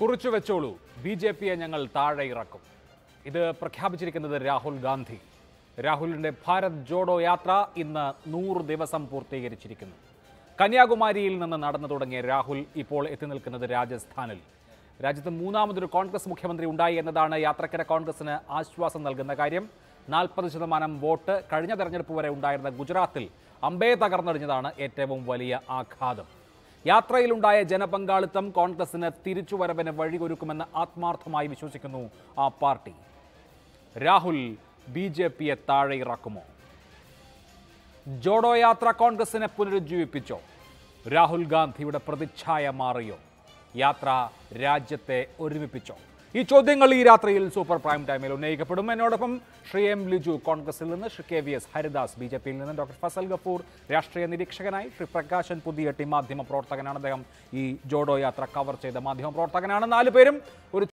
കുറിച്ചു വെച്ചോളൂ B J പിയെ ഞങ്ങൾ താഴെ ഇറക്കും ഇത് പ്രഖ്യാപിച്ചിരിക്കുന്നത് രാഹുൽ ഗാന്ധി രാഹുലിന്റെ ഭാരത് ജോഡോ യാത്ര ഇന്ന് നൂറ് ദിവസം പൂർത്തീകരിച്ചിരിക്കുന്നു കന്യാകുമാരിയിൽ നിന്ന് നടന്നു തുടങ്ങിയ രാഹുൽ ഇപ്പോൾ എത്തി നിൽക്കുന്നത് രാജസ്ഥാനിൽ രാജ്യത്ത് മൂന്നാമതൊരു കോൺഗ്രസ് മുഖ്യമന്ത്രി ഉണ്ടായി എന്നതാണ് യാത്രക്കിടെ കോൺഗ്രസിന് ആശ്വാസം നൽകുന്ന കാര്യം നാൽപ്പത് ശതമാനം വോട്ട് കഴിഞ്ഞ തെരഞ്ഞെടുപ്പ് വരെ ഉണ്ടായിരുന്ന ഗുജറാത്തിൽ അമ്പേ തകർന്നടിഞ്ഞതാണ് ഏറ്റവും വലിയ ആഘാതം യാത്രയിലുണ്ടായ ജനപങ്കാളിത്തം കോൺഗ്രസിന് തിരിച്ചുവരവിന് വഴിയൊരുക്കുമെന്ന് ആത്മാർത്ഥമായി വിശ്വസിക്കുന്നു ആ പാർട്ടി രാഹുൽ ബി ജെ പിയെ താഴെ ഇറക്കുമോ ജോഡോ യാത്ര കോൺഗ്രസിനെ പുനരുജ്ജീവിപ്പിച്ചോ രാഹുൽ ഗാന്ധിയുടെ പ്രതിച്ഛായ മാറിയോ യാത്ര രാജ്യത്തെ ഒരുമിപ്പിച്ചോ ഈ ചോദ്യങ്ങൾ ഈ രാത്രിയിൽ സൂപ്പർ പ്രൈം ടൈമിൽ ഉന്നയിക്കപ്പെടും എന്നോടൊപ്പം ശ്രീ എം ലിജു കോൺഗ്രസിൽ നിന്ന് Shri K V S Haridas B J പിയിൽ നിന്ന് ഡോക്ടർ ഫസൽ ഗഫൂർ രാഷ്ട്രീയ നിരീക്ഷകനായി ശ്രീ പ്രകാശൻ പുതിയട്ടി മാധ്യമ പ്രവർത്തകനാണ് അദ്ദേഹം ഈ ജോഡോ യാത്ര കവർ ചെയ്ത മാധ്യമ പ്രവർത്തകനാണ് നാല് പേരും ഒരു